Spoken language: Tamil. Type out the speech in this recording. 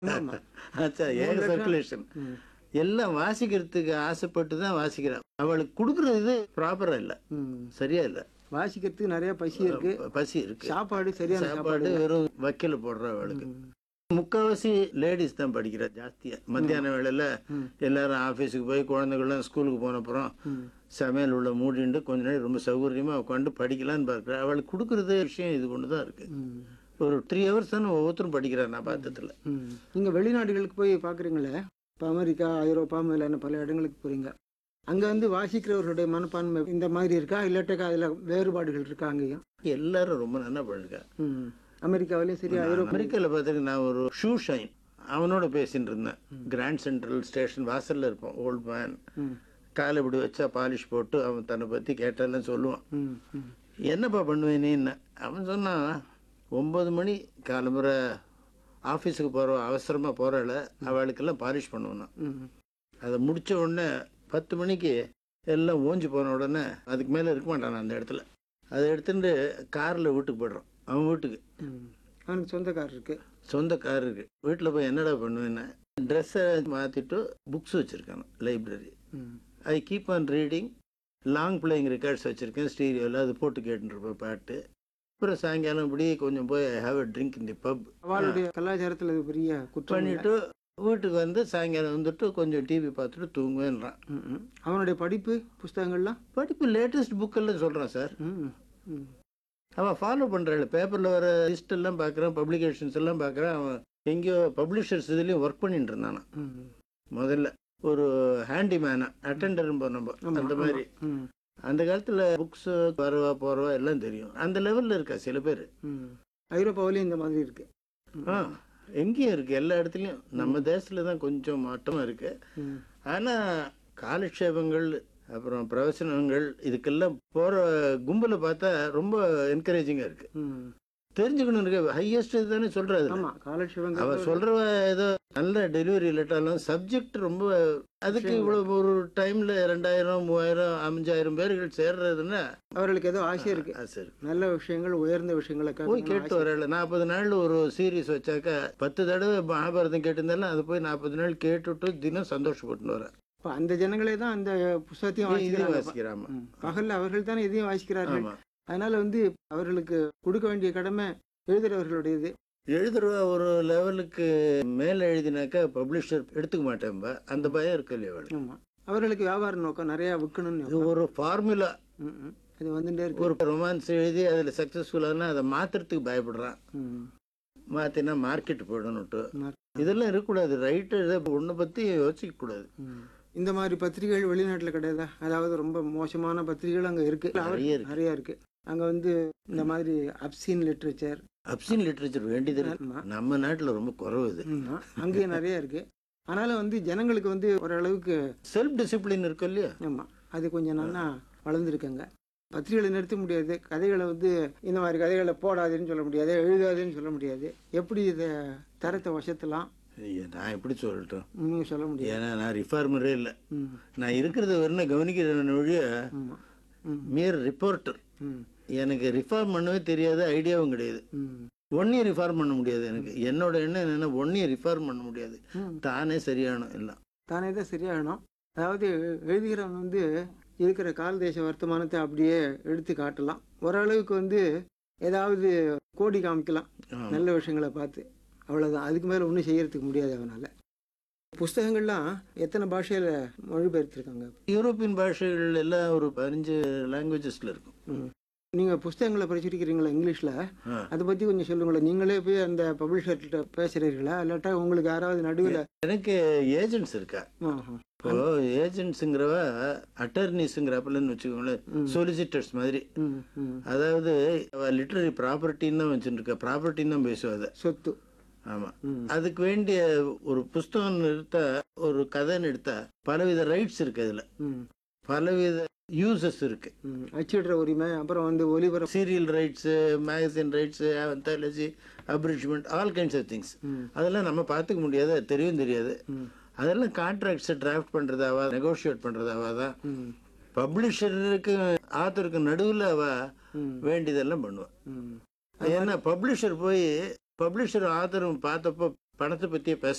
ஆமா. ஆச்சா ஏக மூணு லட்சம். சர்க்குலேஷன் ம். எல்லாம் வாசிக்கிறதுக்கு ஆசைப்பட்டு தான் வாசிக்கிறான் அவளுக்கு கொடுக்கறது இது ப்ராப்பரா இல்ல ம். சரியா இல்ல வாசிக்கிறதுக்கு நிறைய பசி இருக்கு ப- பசி இருக்கு சாப்பாடு சரியான சாப்பாடு சாப்பாடு வெறும் வக்கீல போடுற அவளுக்கு முக்காவாசி லேடிஸ் தான் படிக்கிறா ஜாஸ்தியா மத்தியான வேளையில ம். எல்லாரும் ஆபீஸுக்கு போய் குழந்தைகள்லாம் ஸ்கூலுக்கு போன அப்புறம் ம். சமையல் உள்ள மூடிண்டு கொஞ்ச நேரம் ரொம்ப சௌகரியமா உட்காந்து படிக்கலாம்னு பார்க்குறா அவளுக்கு கொடுக்கறது விஷயம் இது ஒன்று தான் இருக்கு ம். ஒரு த்ரீ ஹவர்ஸ் தானே ஒவ்வொருத்தரும் படிக்கிறா நான் பார்த்ததுல ம். நீங்க வெளிநாடுகளுக்கு போய் பாக்குறீங்களே இப்போ அமெரிக்கா ஐரோப்பா முதலான பல இடங்களுக்கு போறீங்க அங்க வந்து வாசிக்கிறவர்களுடைய மனப்பான்மை இந்த மாதிரி இருக்கா இல்லாட்டக்கா அதுல வேறுபாடுகள் இருக்கா அங்கேயும் எல்லாரும் ரொம்ப நல்லா படிக்கா ம். அமெரிக்காவிலயும் சரி ஐரோப்பா அமெரிக்காவில் பார்த்துட்டு நான் ஒரு ஷூ ஷைன் அவனோட பேசிட்டு இருந்தேன் கிராண்ட் சென்ட்ரல் ஸ்டேஷன் வாசல்ல இருப்போம் ஓல்ட் மேன் ம். காலை இப்படி வச்சா பாலிஷ் போட்டு அவன் தன்னை பத்தி கேட்டாலும் சொல்லுவான் ம். ம். என்னப்பா பண்ணுவேன் நீன்னு அவன் சொன்னான் ஒன்பது மணி காலம்புரை ஆஃபீஸுக்கு போகிற அவசரமாக போகிறாள் அவளுக்கெல்லாம் பாலிஷ் பண்ணுவேன் நான். ம். அதை முடிச்ச உடனே பத்து மணிக்கு எல்லாம் ஓஞ்சு போன உடனே அதுக்கு மேலே இருக்க மாட்டான் நான் அந்த இடத்துல அதை எடுத்துட்டு காரில் வீட்டுக்கு போய்டுறான் அவன் வீட்டுக்கு ம். அவனுக்கு சொந்த கார் இருக்கு சொந்த கார் இருக்கு வீட்டில் போய் என்னடா பண்ணுவேன்னு ட்ரெஸ்ஸை மாற்றிட்டு புக்ஸ் வச்சுருக்கான் library hmm. I keep on reading long playing records வச்சுருக்கேன் ஸ்டீரியோவில் அது போட்டு கேட்டுருப்பேன் பாட்டு அப்புறம் சாயங்காலம் இப்படி கொஞ்சம் போய் ஐ ஹாவ் அ ட்ரிங்க் இந்த பப் அவளுடைய கலாச்சாரத்துல இது பெரிய குற்றம் இல்ல. பண்ணிட்டு வீட்டுக்கு வந்து சாயங்காலம் வந்துட்டு கொஞ்சம் டிவி பார்த்துட்டு தூங்குவேன்றான் ம். ம். அவனுடைய படிப்பு புஸ்தகங்கள்லாம் படிப்பு லேட்டஸ்ட் புக்கெல்லாம் சொல்கிறான் சார் ம். ம். அவன் ஃபாலோ பண்ணுறாள் பேப்பரில் வர லிஸ்ட் எல்லாம் பார்க்குறான் பப்ளிகேஷன்ஸ் எல்லாம் பார்க்குறான் அவன் எங்கேயோ பப்ளிஷர்ஸ் இதுலேயும் ஒர்க் பண்ணிட்டு இருந்தானா ம். முதல்ல ஒரு ஹேண்டிமேனா அட்டெண்டர் நம்ம ஆமா, அந்த மாதிரி ம். அந்த காலத்துல புக்ஸ் வரவா போறவா எல்லாம் தெரியும் அந்த லெவல்ல இருக்கா சில பேர் ம். ஐரோப்பாவிலயும் இந்த மாதிரி இருக்கு ம். ஆ எங்கேயும் இருக்கு எல்லா இடத்துலயும் நம்ம தேசத்துல தான் கொஞ்சம் மாற்றமா இருக்கு ம். ஆனா காலக்ஷேபங்கள் அப்புறம் பிரவசனங்கள் இதுக்கெல்லாம் போற கும்பலை பார்த்தா ரொம்ப என்கரேஜிங்கா இருக்கு ம். தெரிஞ்சுக்கணும் இருக்கு ஹையஸ்ட் தானே சொல்றது ஆமா காலட்சேபங்கள் அவ சொல்றவ ஏதோ நல்ல டெலிவரி இல்லாட்டாலும் சப்ஜெக்ட் ரொம்ப அதுக்கு இவ்வளவு ஒரு டைம்ல ரெண்டாயிரம் மூவாயிரம் அஞ்சாயிரம் பேர்கள் சேர்றதுன்னா அவர்களுக்கு ஏதோ ஆசை இருக்கு ஆசை இருக்கு நல்ல விஷயங்கள் உயர்ந்த விஷயங்களை போய் கேட்கணும்னு கேட்டு வரல நாற்பது நாள் ஒரு சீரீஸ் வச்சாக்கா பத்து தடவை மகாபாரதம் கேட்டிருந்தாலும் அதை போய் நாற்பது நாள் கேட்டுட்டு தினம் சந்தோஷப்பட்டு வர இப்ப அந்த ஜனங்களே தான் அந்த புஸ்தகத்தையும் இதையும் வாசிக்கிறாங்க வாசிக்கிறாம ம். பகல்ல அவர்கள் தானே இதையும் வாசிக்கிறார்கள் ஆமா அதனால வந்து அவர்களுக்கு கொடுக்க வேண்டிய கடமை எழுதுறவர்களுடையது எழுதுறவ ஒரு லெவலுக்கு மேல எழுதினாக்கா பப்ளிஷர் எடுத்துக்க மாட்டேன்பா அந்த பயம் இருக்கு இல்லையா அவளுக்கு ஆமா அவர்களுக்கு வியாபார நோக்கம் நிறைய விற்கணும்னு இது ஒரு ஃபார்முலா ம், ம். அது வந்துட்டே இருக்கு ஒரு ரொமான்ஸ் எழுதி அதுல சக்சஸ்ஃபுல்லானா அதை மாத்துறதுக்கு பயப்படுறான் ம். மாத்தினா மார்க்கெட் போயிடணுட்டு Market. இதெல்லாம் இருக்கக்கூடாது ரைட்டர் ஒன்றை பத்தி யோசிக்க கூடாது ம். இந்த மாதிரி பத்திரிகைகள் வெளிநாட்டுல கிடையாதா அதாவது ரொம்ப மோசமான பத்திரிகைகள் அங்க இருக்கு நிறைய இருக்கு. நிறைய இருக்கு அங்க வந்து இந்த மாதிரி அப்சீன் லிட்ரேச்சர் அப்சின் லிட்ரேச்சர் வேண்டியது இருக்கு. ஆமா. நம்ம நாட்டுல ரொம்ப குறைவு இது ஆமா. அங்கேயும் நிறைய இருக்கு ஆனாலும் வந்து ஜனங்களுக்கு வந்து ஓரளவுக்கு செல்ஃப் டிசிப்ளின் இருக்கு இல்லையா ஆமா அது கொஞ்சம் நல்லா வளர்ந்துருக்காங்க பத்திரிகைகளை நிறுத்த முடியாது கதைகளை வந்து இந்த மாதிரி கதைகளை போடாதேன்னு சொல்ல முடியாது எழுதாதேன்னு சொல்ல முடியாது எப்படி இதை தரத்தை வசத்தலாம் ஐயா, நான் எப்படி சொல்லட்டும் நீங்க சொல்ல முடியாது ஏன்னா நான் ரிஃபார்மரே இல்லை ம். நான் இருக்கிறத வரணும் கவனிக்கிறேன் ஒழிய ஆமா ம். மியர் ரிப்போர்ட்டர் ம். எனக்கு ரிஃபார்ம் பண்ணவே தெரியாது ஐடியாவும் கிடையாது ம். ஒன்னையும் ரிஃபார்ம் பண்ண முடியாது எனக்கு என்னோட எண்ணம் என்னன்னா ஒன்னையும் ரிஃபார்ம் பண்ண முடியாது ம். தானே சரியானும் எல்லாம் தானே தான் சரியாகணும் அதாவது எழுதுகிறவன் வந்து இருக்கிற கால தேச வர்த்தமானத்தை அப்படியே எடுத்து காட்டலாம் ஓரளவுக்கு வந்து ஏதாவது கோடி காமிக்கலாம் ஆமா. நல்ல விஷயங்களை பார்த்து அவ்வளவுதான் அதுக்கு மேல ஒன்றும் செய்யறதுக்கு முடியாது அவனால புஸ்தகங்கள்லாம் எத்தனை பாஷையில மொழிபெயர்த்திருக்காங்க யூரோப்பியன் பாஷைகள் எல்லாம் ஒரு பதினஞ்சு லாங்குவேஜஸ்ல இருக்கும் ம். நீங்க புஸ்தகங்களை படிச்சிருக்கிறீங்களா இங்கிலீஷ்ல ஆ. அதை பத்தி கொஞ்சம் சொல்லுங்களேன் நீங்களே போய் அந்த பப்ளிஷர்கிட்ட பேசுறீர்களா இல்லாட்டா உங்களுக்கு யாராவது நடுவில் எனக்கு ஏஜென்ட்ஸ் இருக்கா இப்போ ஏஜென்ட்ஸுங்கிறவ அட்டர்னிஸுங்கிறப்பலன்னு வச்சுக்கோங்களேன் சொலிசிட்டர்ஸ் மாதிரி அதாவது லிட்டரரி ப்ராப்பர்ட்டின்னு தான் வச்சுருக்கா ப்ராப்பர்ட்டின்னு தான் பேசுவா அதை சொத்து ஆமா ம். அதுக்கு வேண்டிய ஒரு புஸ்தகம் எடுத்தா ஒரு கதைன்னு எடுத்தா பலவித ரைட்ஸ் இருக்கு அதுல ம். பலவித யூசஸ் இருக்கு ம். அச்சிடுற உரிமை அப்புறம் வந்து ஒலிபரம் serial rights magazine rights anthology abridgement all kinds of things hmm. அதெல்லாம் நம்ம பார்த்துக்க முடியாது அது தெரியவும் தெரியாது ம். அதெல்லாம் கான்ட்ராக்ட்ஸை டிராஃப்ட் பண்றதாவா நெகோஷியேட் பண்றதாவா தான் ம். பப்ளிஷருக்கு ஆத்தருக்கு நடுவில் அவ ம். வேண்டியதெல்லாம் பண்ணுவா ம். ஏன்னா பப்ளிஷர் போய் பப்ளிஷர் ஆத்தரும் பார்த்தப்போ பணத்தை பத்தியே பேச